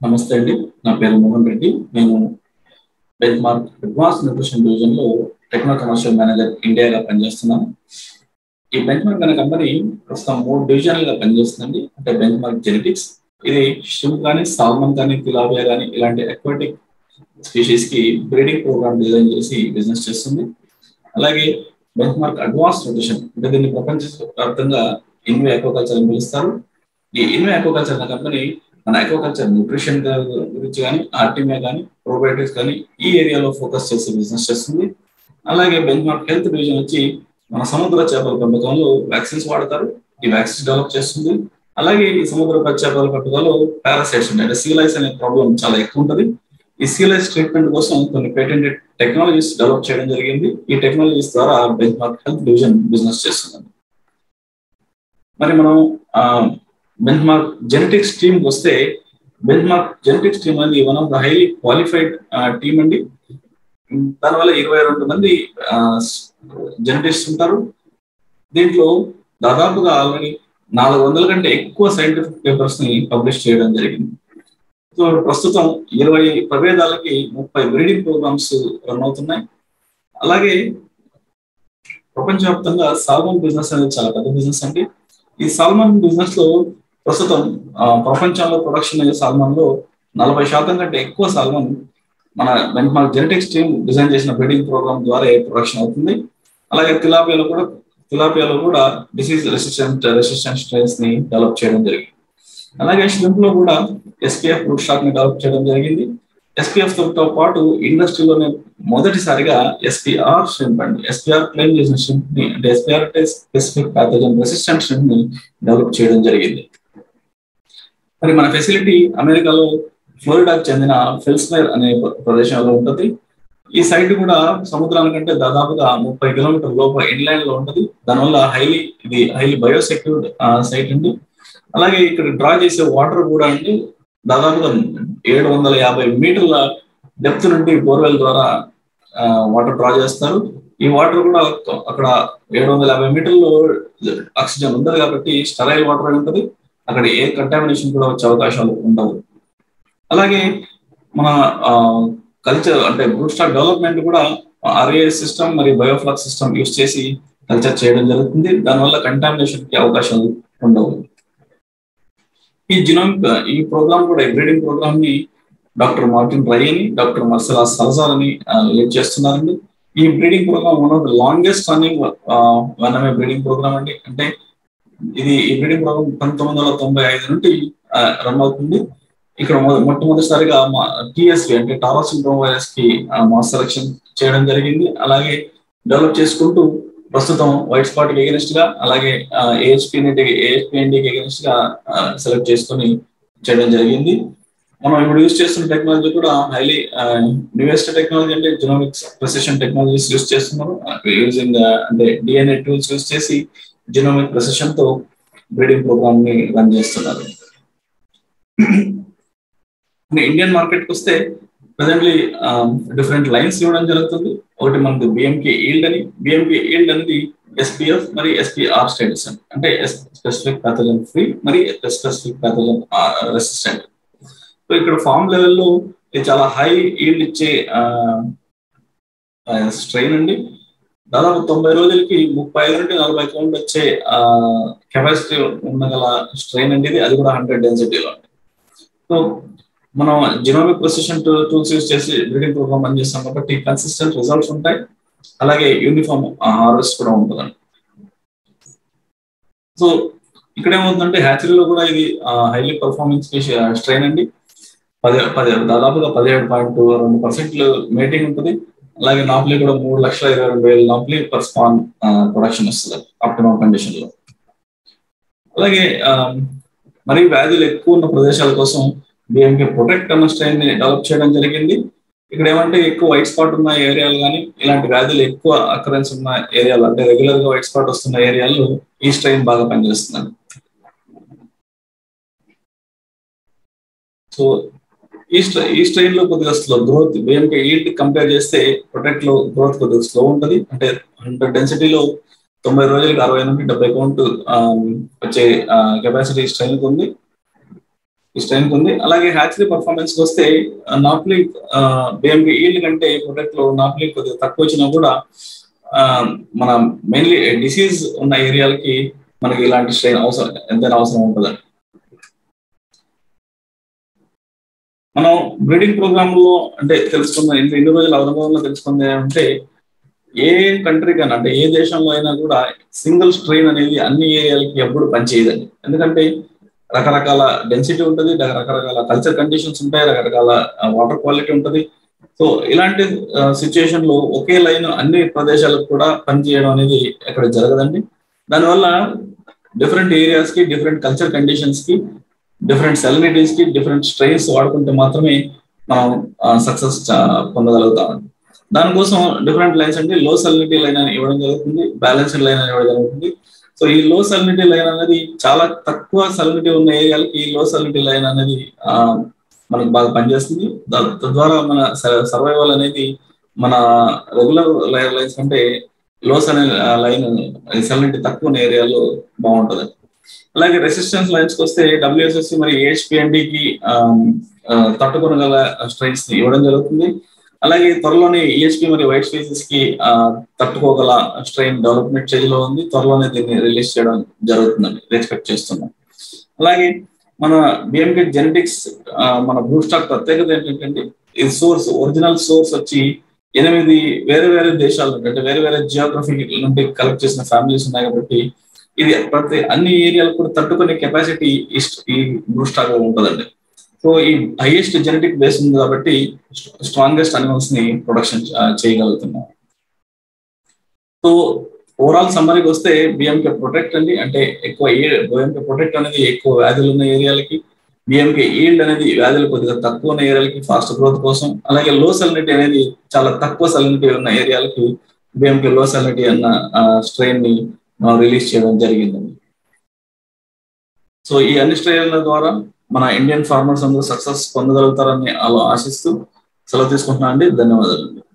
నమస్తే అండి నా పేరు మోహన్ రెడ్డి నేను Benchmark advance nutrition division లో టెక్నో కమర్షియల్ మేనేజర్ ఇండియాగా పనిచేస్తున్నాను ఈ బెంచ్ మార్క్ అనే కంపెనీ ప్రస్తుతం మూడు డివిజన్ గా పనిచేస్తుందండి అంటే బెంచ్ మార్క్ జెనెటిక్స్ ఇది షిమ్ కానీ సాల్మన్ కానీ తిలాబియా కానీ ఇలాంటి అక్వాటిక్ స్పీషీస్ కి బ్రీడింగ్ ప్రోగ్రామ్ డిజైన్ చేసి బిజినెస్ చేస్తుంది అలాగే బెంచ్ మార్క్ అడ్వాన్స్ న్యూట్రిషన్ అంటే దీన్ని ప్రపంచ వ్యాప్తంగా ఇన్వే అక్వాకల్చర్ అని పిలుస్తారు ఈ ఇన్వే అక్వాకల్చర్ అనే కంపెనీ మన అక్వాకల్చర్ న్యూట్రిషన్ గురించి కానీ ఆర్టిమియా కానీ ప్రోబయోటిక్స్ కానీ ఈ ఏరియాలో ఫోకస్ చేసి బిజినెస్ చేస్తుంది అలాగే బెంచ్ మార్క్ హెల్త్ డివిజన్ వచ్చి మన సముద్ర చేపల పెంపకంలో వ్యాక్సిన్స్ వాడతారు ఈ వ్యాక్సిన్స్ డెవలప్ చేస్తుంది అలాగే ఈ సముద్ర చేపల పెంపకంలో పారాసైట్స్ ఉంటాయి అంటే సీలైస్ అనే ప్రాబ్లం చాలా ఎక్కువ ఉంటుంది ఈ సీలైస్ ట్రీట్మెంట్ కోసం కొన్ని పేటెంటెడ్ టెక్నాలజీస్ డెవలప్ చేయడం జరిగింది ఈ టెక్నాలజీస్ ద్వారా Benchmark health division business చేస్తుంది మరి మనం బెంచ్ మార్క్ జెనెటిక్స్ టీమ్ వస్తే బెంచ్ మార్క్ జెనెటిక్స్ టీమ్ అనేది one of the highly qualified team అండి దానివల్ల ఇరవై రెండు మంది జెనెటిక్స్ ఉంటారు దీంట్లో దాదాపుగా ఆల్రెడీ నాలుగు వందల కంటే ఎక్కువ సైంటిఫిక్ పేపర్స్ ని పబ్లిష్ చేయడం జరిగింది సో ప్రస్తుతం ఇరవై ప్రభేదాలకి ముప్పై బ్రీడింగ్ ప్రోగ్రామ్స్ రన్ అవుతున్నాయి అలాగే ప్రపంచవ్యాప్తంగా సాల్మన్ బిజినెస్ అనేది చాలా పెద్ద బిజినెస్ అండి ఈ సాల్మన్ బిజినెస్ లో ప్రస్తుతం ప్రపంచంలో ప్రొడక్షన్ అయ్యే సాల్మన్ లో నలభై శాతం కంటే ఎక్కువ సాల్మన్ మన మన జెనెటిక్స్ టీమ్ డిజైన్ చేసిన బ్రీడింగ్ ప్రోగ్రామ్ ద్వారా ప్రొడక్షన్ అవుతుంది అలాగే తిలాపియాలో కూడా తిలాపియాలో కూడా డిసీజ్ రెసిస్టెంట్ రెసిస్టెంట్ స్ట్రెయిన్స్ ని డెవలప్ చేయడం జరిగింది అలాగే షింప్ లో కూడా ఎస్పీఎఫ్ రూట్ స్టాక్ ని డెవలప్ చేయడం జరిగింది ఎస్పీఎఫ్ తో పాటు ఇండస్ట్రీలోనే మొదటిసారిగా ఎస్పీఆర్ షింప్ అండి ఎస్పీఆర్ క్లెయిమ్ చేసిన షింప్ ని అంటే ఎస్పీఆర్ అంటే స్పెసిఫిక్ ప్యాథోజన్ రెసిస్టెంట్ షింప్ ని డెవలప్ చేయడం జరిగింది మరి మన ఫెసిలిటీ అమెరికాలో ఫ్లోరిడాకు చెందిన ఫెల్స్మేర్ అనే ప్రదేశంలో ఉంటుంది ఈ సైట్ కూడా సముద్రానికంటే దాదాపుగా ముప్పై కిలోమీటర్ లోపల ఇన్లాండ్ లో ఉంటుంది దానివల్ల హైలీ ఇది హైలీ బయోసెక్యూర్డ్ సైట్ అండి అలాగే ఇక్కడ డ్రా చేసే వాటర్ కూడా అండి దాదాపుగా ఏడు వందల యాభై మీటర్ల డెప్త్ నుండి బోర్వెల్ ద్వారా వాటర్ డ్రా చేస్తారు ఈ వాటర్ కూడా అక్కడ ఏడు వందల యాభై మీటర్లు ఆక్సిజన్ ఉండదు కాబట్టి స్టరైల్ వాటర్ ఉంటుంది అక్కడ ఏ కంటామినేషన్ కూడా వచ్చే అవకాశాలు ఉండవు అలాగే మన కల్చర్ అంటే బ్రూట్ స్టాక్ డెవలప్మెంట్ కూడా ఆర్ఏ సిస్టమ్ మరియు బయోఫ్లాక్ సిస్టమ్ యూస్ చేసి కల్చర్ చేయడం జరుగుతుంది దానివల్ల కంటామినేషన్ కి అవకాశాలు ఉండవు ఈ జినోమిక్ ఈ ప్రోగ్రామ్ కూడా బ్రీడింగ్ ప్రోగ్రామ్ ని డాక్టర్ మార్టిన్ రై అని డాక్టర్ మర్సలా సల్జార్ అని లీడ్ చేస్తున్నారండి ఈ breeding programme one of the longest running one of breeding programme అండి అంటే ఇది ఈ బ్రీడింగ్ ప్రోగ్రామ్ పంతొమ్మిది వందల తొంభై ఐదు నుండి రన్ అవుతుంది ఇక్కడ మొట్టమొదటిసారిగా మా టిఎస్వి అంటే టారా సిండ్రోమ్ వైరస్ కి మాస్ సెలక్షన్ చేయడం జరిగింది అలాగే డెవలప్ చేసుకుంటూ ప్రస్తుతం వైట్ స్పాట్ కి ఎగెనిస్ట్ గా అలాగే ఏహెచ్పి ఏహెచ్పిఎన్డికి ఎగెనిస్ట్ గా సెలెక్ట్ చేసుకుని చేయడం జరిగింది మనం ఇప్పుడు యూస్ చేస్తున్న టెక్నాలజీ కూడా హైలీ న్యూయెస్ట్ టెక్నాలజీ అంటే జెనోమిక్స్ ప్రెసిషన్ టెక్నాలజీస్ యూస్ చేస్తున్నారు యూజింగ్ అంటే డిఎన్ఏ టూల్స్ యూస్ చేసి జెనోమిక్ ప్రెసిషన్ తో బ్రీడింగ్ ప్రోగ్రామ్ ని రన్ చేస్తున్నారు ఇండియన్ మార్కెట్ కి వస్తే ప్రజెంట్లీ డిఫరెంట్ లైన్స్ ఇవ్వడం జరుగుతుంది ఒకటి మనకి బిఎంకే ఈల్డ్ అని బిఎంకే ఈల్డ్ అనేది ఎస్పీఎఫ్ మరి ఎస్పీఆర్ స్టేటస్ అని అంటే స్పెసిఫిక్ ప్యాథోజన్ ఫ్రీ మరి స్పెసిఫిక్ ప్యాథోజన్ రెసిస్టెంట్ సో ఇక్కడ ఫామ్ లెవెల్లో ఇది చాలా హై ఈల్డ్ ఇచ్చే స్ట్రెయిన్ అండి దాదాపు తొంభై రోజులకి ముప్పై ఐదు నుండి నలభై కౌంట్ వచ్చే కెపాసిటీ ఉండగల స్ట్రెయిన్ అండి ఇది అది కూడా హండ్రెడ్ డెన్సిటీలో సో మనం జినోమిక్ ప్రొసెషన్ టూల్స్ యూస్ చేసి బ్రీడింగ్ ప్రోగ్రామ్ రన్ చేస్తాం కాబట్టి కన్సిస్టెంట్ రిజల్ట్స్ ఉంటాయి అలాగే యూనిఫామ్ హార్వెస్ట్ కూడా ఉంటుందండి సో ఇక్కడ ఏమవుతుందంటే హ్యాచరీలో కూడా ఇది హైలీ పర్ఫార్మెన్స్ స్ట్రెయిన్ అండి పది పది దాదాపుగా పదిహేడు పాయింట్ రెండు పర్సెంట్లు మేటింగ్ ఉంటుంది అలాగే నాప్లీ కూడా మూడు లక్షల ఇరవై రెండు వేల నాప్లీ పర్ స్పాన్ ప్రొడక్షన్ వస్తుంది ఆప్టిమమ్ కండిషన్ లో అలాగే మరీ వ్యాధులు ఎక్కువ ఉన్న ప్రదేశాల కోసం బిఎంకే ప్రొటెక్ట్ అన్న స్ట్రెయిన్ ని డెవలప్ చేయడం జరిగింది ఇక్కడ ఏమంటే ఎక్కువ వైట్ స్పాట్ ఉన్న ఏరియాలు కానీ ఇలాంటి వ్యాధులు ఎక్కువ అకరెన్స్ ఉన్న ఏరియాలు అంటే రెగ్యులర్ గా వైట్ స్పాట్ వస్తున్న ఏరియాల్లో ఈ స్ట్రెయిన్ బాగా పనిచేస్తుంది సో ఈ స్ట్రై ఈ స్ట్రెయిన్ లో కొద్దిగా slow growth BMK yield compare చేస్తే ప్రొటెక్ట్ లో గ్రోత్ కొద్దిగా స్లో ఉంటుంది అంటే హండ్రెడ్ డెన్సిటీలో తొంభై రోజులకి అరవై నుండి డెబ్బై కౌంట్ వచ్చే కెపాసిటీ స్ట్రెయిన్ ఉంది ఈ స్ట్రెంత్ ఉంది అలాగే హ్యాచరీ పర్ఫార్మెన్స్ వస్తే నాప్లీ బిఎంపి ఈల్డ్ కంటే ప్రొడక్ట్ లో నాప్లీ కొద్దిగా తక్కువ వచ్చినా కూడా మన మెయిన్లీ డిసీజ్ ఉన్న ఏరియాలకి మనకి ఇలాంటి స్ట్రెయిన్ అవసరం ఎంతైనా అవసరం ఉంటుందండి మనం బ్రీడింగ్ ప్రోగ్రామ్ లో అంటే తెలుసుకున్న ఇన్ని ఇన్ని రోజుల అనుభవంలో తెలుసుకుంది అంటే ఏ కంట్రీ కన్నా అంటే ఏ దేశంలో అయినా కూడా సింగిల్ స్ట్రెయిన్ అనేది అన్ని ఏరియాలకి ఎప్పుడు పనిచేయదండి ఎందుకంటే రకరకాల డెన్సిటీ ఉంటుంది రకరకాల కల్చర్ కండిషన్స్ ఉంటాయి రకరకాల వాటర్ క్వాలిటీ ఉంటుంది సో ఇలాంటి సిచ్యుయేషన్ లో ఒకే లైన్ అన్ని ప్రదేశాలకు కూడా పనిచేయడం అనేది ఎక్కడ జరగదండి దానివల్ల డిఫరెంట్ ఏరియాస్ కి డిఫరెంట్ కల్చర్ కండిషన్స్ కి డిఫరెంట్ సెలనిటీస్ కి డిఫరెంట్ స్ట్రెయిన్స్ వాడుకుంటే మాత్రమే మనం సక్సెస్ పొందగలుగుతామండి దానికోసం డిఫరెంట్ లైన్స్ అంటే లో సెలనిటీ లైన్ అని ఇవ్వడం జరుగుతుంది బ్యాలెన్స్డ్ లైన్ అని ఇవ్వడం జరుగుతుంది సో ఈ లో సెలనిటీ లైన్ అనేది చాలా తక్కువ సెలనిటీ ఉన్న ఏరియాలకి ఈ లో సెలనిటీ లైన్ అనేది మనకు బాగా పనిచేస్తుంది తద్వారా మన సర్వైవల్ అనేది మన రెగ్యులర్ లైన్స్ కంటే లోస్ అనే లైన్ సెలనిటీ తక్కువ ఉన్న ఏరియాలో బాగుంటుంది అలాగే రెసిస్టెన్స్ లైన్స్ వస్తే డబ్ల్యూఎస్ఎస్సి మరి ఏహెచ్పిఎండికి తట్టుకొనగల స్ట్రైన్స్ ని ఇవ్వడం జరుగుతుంది అలాగే త్వరలోనే ఈఎస్పి మరియు వైట్ స్పీసెస్ కి తట్టుకోగల స్ట్రెయిన్ డెవలప్మెంట్ స్టేజ్ లో ఉంది త్వరలోనే దీన్ని రిలీజ్ చేయడం జరుగుతుందని ఎక్స్పెక్ట్ చేస్తున్నాం అలాగే మన బిఎంకే జెనెటిక్స్ మన బ్రూ స్టాక్ ప్రత్యేకత ఏంటంటే ఈ సోర్స్ ఒరిజినల్ సోర్స్ వచ్చి ఎనిమిది వేరే వేరే దేశాల నుండి అంటే వేరే వేరే జియోగ్రఫీ నుండి కలెక్ట్ చేసిన ఫ్యామిలీస్ ఉన్నాయి కాబట్టి ఇది ప్రతి అన్ని ఏరియాలు కూడా తట్టుకునే కెపాసిటీ ఈ బ్రూ స్టాక్ లో ఉంటుందండి సో ఈ హైయెస్ట్ జెనెటిక్ బేస్ ఉంది కాబట్టి స్ట్రాంగెస్ట్ అనిమల్స్ ని ప్రొడక్షన్ చేయగలుగుతున్నాం సో ఓవరాల్ సమ్మరీకి వస్తే బిఎంకే ప్రొటెక్ట్ అండి అంటే ఎక్కువ బిఎంకే ప్రొటెక్ట్ అనేది ఎక్కువ వ్యాధులు ఉన్న ఏరియాలకి బిఎంకే ఈల్డ్ అనేది వ్యాధులు కొద్దిగా తక్కువ ఉన్న ఏరియాలకి ఫాస్ట్ గ్రోత్ కోసం అలాగే లో సెలనిటీ అనేది చాలా తక్కువ సెలనిటీ ఉన్న ఏరియాలకి బిఎంకే లో సెలనిటీ అన్న స్ట్రెయిన్ ని మనం రిలీజ్ చేయడం జరిగిందండి సో ఈ అన్ని స్ట్రెయిన్ల ద్వారా మన ఇండియన్ ఫార్మర్స్ అందరూ సక్సెస్ పొందగలుగుతారని ఆశిస్తూ సెలవు తీసుకుంటున్నా అండి ధన్యవాదాలు